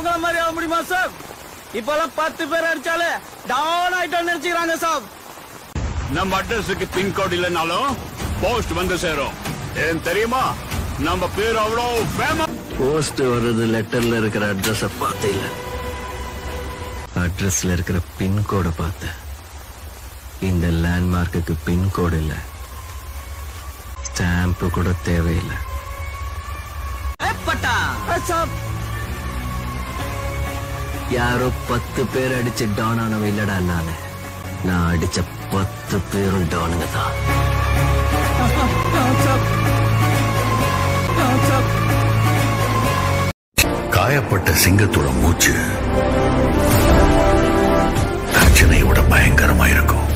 உங்கள மாதிரி ஆக முடியுமா சார் இப்பெல்லாம் பத்து பேர் அடிச்சாலே டவுன் ஆயிட்டோம் நினைச்சுக்கிறாங்க சார் நம்ம அட்ரஸுக்கு பின்கோட் இல்லைனாலும் போஸ்ட் வந்து சேரும் ஏன் தெரியுமா நம்ம பேர் அவ்வளோ ஃபேமஸ் போஸ்ட் வர்றது லெட்டர்ல இருக்கிற அட்ரஸ பார்த்து இல்ல அட்ரஸ்ல இருக்கிற பின்கோட பார்த்தேன் இந்த லேண்ட்மார்க்குக்கு பின்கோடு இல்ல ஸ்டாம்ப் கூட தேவையில்லை பட்டா சார் யாரோ பத்து பேர் அடிச்சு டான் ஆனவன் இல்லடா நானு நான் அடிச்ச பத்து பேரும் டானுங்க தான் சார் சார் காயப்பட்ட சிங்கத்தோட மூச்சு கர்ஜனையோட பயங்கரமா இருக்கும்